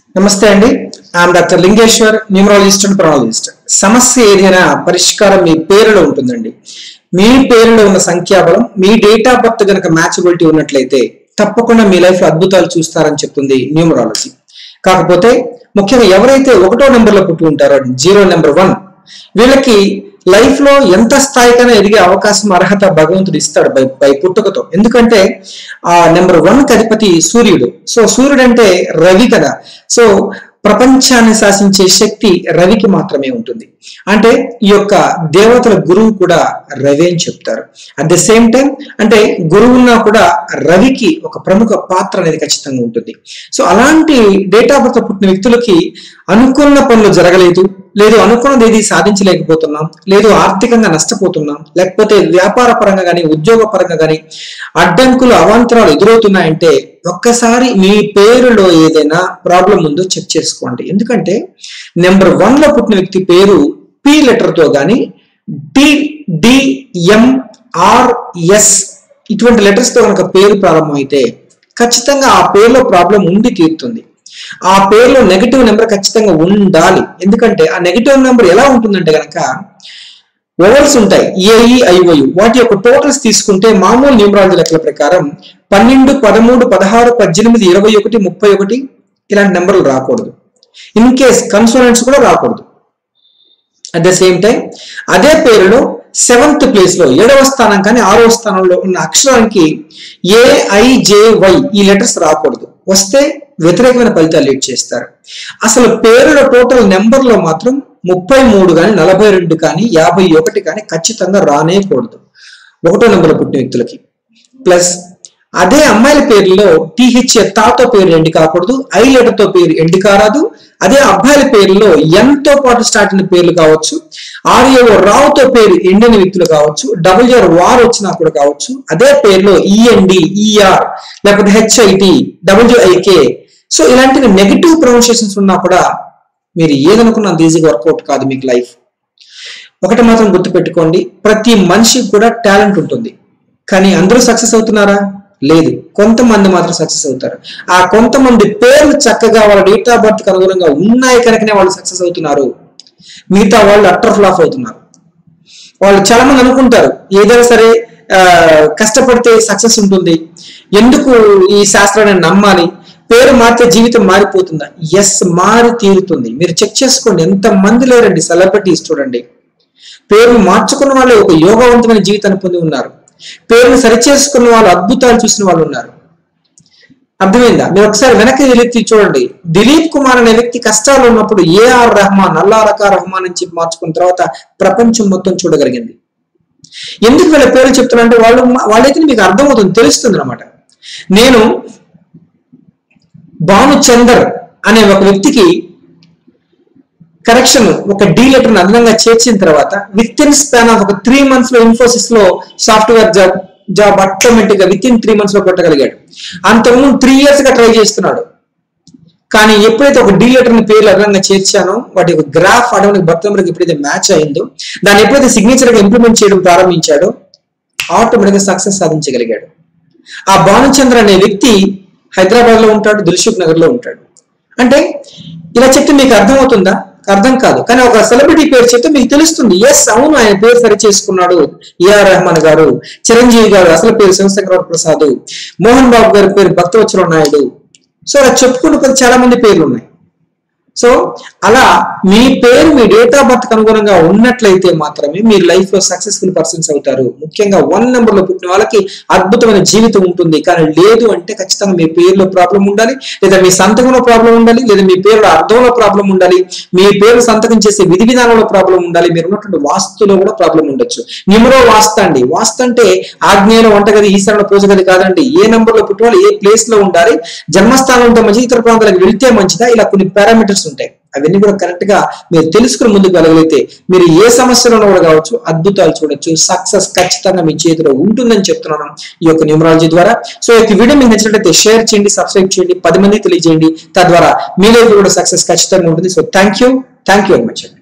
నమస్తే అండి I'm doctor Lingeshwar numerologist and ప్రొనాలజిస్ట్ సమస్య ఏదైనా పరిష్కారం మీ పేరులో ఉంటుందండి మీ పేరులో ఉన్న సంఖ్యాబలం మీ డేట్ ఆఫ్ బర్త్ కనుక మ్యాచబిలిటీ ఉన్నట్లయితే తప్పకుండా మీ లైఫ్ లో అద్భుతాలు చూస్తారని చెప్తుంది న్యూమరాలజీ కాకపోతే ముఖ్యంగా ఎవరైతే ఒకటో నెంబర్లో పుట్టి ఉంటారో జీరో నెంబర్ వన్ వీళ్ళకి లైఫ్ లో ఎంత స్థాయికైనా ఎదిగే అవకాశం అర్హత భగవంతుడు ఇస్తాడు బై బై పుట్టుకతో ఎందుకంటే ఆ నెంబర్ వన్ అధిపతి సూర్యుడు సో సూర్యుడు అంటే రవి కదా సో ప్రపంచాన్ని శాసించే శక్తి రవికి మాత్రమే ఉంటుంది అంటే ఈ యొక్క దేవతల గురువు కూడా రవి అని చెప్తారు అట్ ద సేమ్ టైం అంటే గురువున్నా కూడా రవికి ఒక ప్రముఖ పాత్ర అనేది ఖచ్చితంగా ఉంటుంది సో అలాంటి డేట్ ఆఫ్ బర్త్ పుట్టిన వ్యక్తులకి అనుకున్న పనులు జరగలేదు లేదు అనుకున్నది ఏది సాధించలేకపోతున్నాం లేదు ఆర్థికంగా నష్టపోతున్నాం లేకపోతే వ్యాపార పరంగా కానీ ఉద్యోగ పరంగా కానీ అడ్డంకులు అవాంతరాలు ఎదురవుతున్నాయంటే ఒక్కసారి మీ పేరులో ఏదైనా ప్రాబ్లం ఉందో చెక్ చేసుకోండి ఎందుకంటే నెంబర్ వన్ లో పుట్టిన వ్యక్తి పేరు పి లెటర్ తో కానీ డి డిఎం ఆర్ఎస్ ఇటువంటి లెటర్స్ తో కనుక పేరు ప్రారంభమైతే ఖచ్చితంగా ఆ పేరులో ప్రాబ్లం ఉండి తీరుతుంది ఆ పేరులో నెగటివ్ నెంబర్ ఖచ్చితంగా ఉండాలి ఎందుకంటే ఆ నెగటివ్ నెంబర్ ఎలా ఉంటుందంటే కనుక ఓవల్స్ ఉంటాయి ఏఈ ఐఓయు వాటి యొక్క టోటల్స్ తీసుకుంటే మామూలు న్యూమరాలజీ లెక్కల ప్రకారం పన్నెండు పదమూడు పదహారు పద్దెనిమిది ఇరవై ఒకటి ముప్పై ఒకటి ఇలాంటి నెంబర్లు రాకూడదు ఇన్ కేస్ కన్సోనెంట్స్ కూడా రాకూడదు అట్ ద సేమ్ టైం అదే పేరులో సెవెంత్ ప్లేస్ లో ఏడవ స్థానం కానీ ఆరవ స్థానంలో ఉన్న అక్షరానికి ఏఐజేవై ఈ లెటర్స్ రాకూడదు వస్తే వ్యతిరేకమైన ఫలితాలు లీడ్ చేస్తారు అసలు పేరుల టోటల్ నెంబర్ లో మాత్రం ముప్పై మూడు కానీ నలభై రెండు కానీ యాభై ఒకటి కానీ ఖచ్చితంగా రానేకూడదు ఒకటో నెంబర్ పుట్టిన వ్యక్తులకి ప్లస్ అదే అమ్మాయిల పేర్లలో టీహెచ్ఏ తాతో పేరు ఎండి కాకూడదు ఐ లెటర్ తో పేరు ఎండి కారాదు అదే అబ్బాయిల పేర్లలో ఎన్ తో పాటు స్టార్ట్ అయిన పేర్లు కావచ్చు ఆర్ఏఓ రావుతో పేరు ఎండిన వ్యక్తులు కావచ్చు డబుల్ ఆర్ వార్ వచ్చినా కూడా కావచ్చు అదే పేరులో ఈఎన్డి ఈఆర్ లేకపోతే హెచ్ఐటి డబ్ల్యూఐకే సో ఇలాంటి నెగిటివ్ ప్రొనౌన్సియేషన్స్ ఉన్నా కూడా మీరు ఏదనుకున్నా అంత ఈజీగా వర్కౌట్ కాదు మీకు లైఫ్ ఒకటి మాత్రం గుర్తుపెట్టుకోండి ప్రతి మనిషికి కూడా టాలెంట్ ఉంటుంది కానీ అందరూ సక్సెస్ అవుతున్నారా లేదు కొంతమంది మాత్రం సక్సెస్ అవుతారు ఆ కొంతమంది పేర్లు చక్కగా వాళ్ళ డేట్ ఆఫ్ బర్త్ అనుగుణంగా ఉన్నాయి కనుకనే వాళ్ళు సక్సెస్ అవుతున్నారు మిగతా వాళ్ళు అట్టర్ ఫ్లాప్ అవుతున్నారు వాళ్ళు చాలా మంది అనుకుంటారు ఏదైనా సరే ఆ, కష్టపడితే సక్సెస్ ఉంటుంది ఎందుకు ఈ శాస్త్రాన్ని నమ్మాలి పేరు మారితే జీవితం మారిపోతుందా ఎస్ మారి తీరుతుంది మీరు చెక్ చేసుకోండి ఎంత మంది లేరండి సెలబ్రిటీస్ చూడండి పేరును మార్చుకున్న వాళ్ళు ఒక యోగవంతమైన జీవితాన్ని పొంది ఉన్నారు పేరును సరిచేసుకున్న వాళ్ళు అద్భుతాలు చూసిన వాళ్ళు ఉన్నారు అర్థమైందా మీరు ఒకసారి వెనక్కి వెలికి చూడండి దిలీప్ కుమార్ అనే వ్యక్తి కష్టాలు ఉన్నప్పుడు ఏఆర్ రెహమాన్ అల్లా రకా రెహమాన్ అని చెప్పి మార్చుకున్న తర్వాత ప్రపంచం మొత్తం చూడగలిగింది ఎందుకు వీళ్ళ పేర్లు చెప్తున్నా అంటే వాళ్ళు వాళ్ళైతే మీకు అర్థమవుతుంది తెలుస్తుంది అనమాట నేను భాను చందర్ అనే ఒక వ్యక్తికి కరెక్షన్ ఒక డీ లెటర్ అదనంగా చేర్చిన తర్వాత విత్ ఇన్ స్పాన్ ఆఫ్ ఒక త్రీ మంత్స్ లో ఇన్ఫోసిస్ లో సాఫ్ట్వేర్ జాబ్ జాబ్ ఆటోమేటిక్ గా విత్ ఇన్ త్రీ మంత్స్ లో కొట్టగలిగాడు అంతకుముందు త్రీ ఇయర్స్ గా ట్రై చేస్తున్నాడు కానీ ఎప్పుడైతే ఒక డీ లెటర్ ని పేర్లు అదనంగా చేర్చానో వాటి యొక్క గ్రాఫ్ ఆటోమేటిక్ బర్త్ నెంబర్కి ఎప్పుడైతే మ్యాచ్ అయిందో దాన్ని ఎప్పుడైతే సిగ్నేచర్ గా ఇంప్లిమెంట్ చేయడం ప్రారంభించాడో ఆటోమేటిక్ గా సక్సెస్ సాధించగలిగాడు ఆ భానుచంద్ర అనే వ్యక్తి హైదరాబాద్ లో ఉంటాడు దిల్సుఖ్ నగర్ లో ఉంటాడు అంటే ఇలా చెప్తే మీకు అర్థమవుతుందా అర్థం కాదు కానీ ఒక సెలబ్రిటీ పేరు చెప్తే మీకు తెలుస్తుంది ఎస్ అవును ఆయన పేరు సరి చేసుకున్నాడు ఏఆర్ రెహమాన్ గారు చిరంజీవి గారు అసలు పేరు శివశంకర ప్రసాద్ మోహన్ బాబు గారి పేరు భక్తవచ్చల నాయుడు సో అలా చెప్పుకుంటూ పోతే చాలా మంది పేర్లు ఉన్నాయి సో అలా మీ పేరు మీ డేట్ ఆఫ్ బర్త్ అనుగుణంగా ఉన్నట్లయితే మాత్రమే మీరు లైఫ్ లో సక్సెస్ఫుల్ పర్సన్స్ అవుతారు ముఖ్యంగా వన్ నెంబర్ లో పుట్టిన వాళ్ళకి అద్భుతమైన జీవితం ఉంటుంది కానీ లేదు అంటే ఖచ్చితంగా మీ పేరులో ప్రాబ్లం ఉండాలి లేదా మీ సంతకంలో ప్రాబ్లం ఉండాలి లేదా మీ పేరులో అర్థంలో ప్రాబ్లం ఉండాలి మీ పేరు సంతకం చేసే విధి విధానంలో ప్రాబ్లం ఉండాలి మీరు ఉన్నటువంటి వాస్తులో కూడా ప్రాబ్లం ఉండొచ్చు నిమరో వాస్తు అండి వాస్తు అంటే ఆగ్నేయంలో వంటగది ఈశాన్యంలో పూజగది కాదండి ఏ నెంబర్ లో పుట్టిన వాళ్ళు ఏ ప్లేస్ లో ఉండాలి జన్మస్థానం ఉంటే మంచిది ఇతర ప్రాంతాలకు వెళ్తే మంచిదా ఇలా కొన్ని పారామీటర్స్ ఉంటాయి అవన్నీ కూడా కరెక్ట్ గా మీరు తెలుసుకుని ముందుకు వెళ్ళగలిగితే మీరు ఏ సమస్యలో కూడా కావచ్చు అద్భుతాలు చూడొచ్చు సక్సెస్ ఖచ్చితంగా మీ చేతిలో ఉంటుందని చెప్తున్నాను ఈ యొక్క న్యూమరాలజీ ద్వారా సో ఈ యొక్క వీడియో మీకు నచ్చినట్లయితే షేర్ చేయండి సబ్స్క్రైబ్ చేయండి పది మంది తెలియజేయండి తద్వారా మీ లైఫ్ కూడా సక్సెస్ ఖచ్చితంగా ఉంటుంది so thank you thank you very much అండి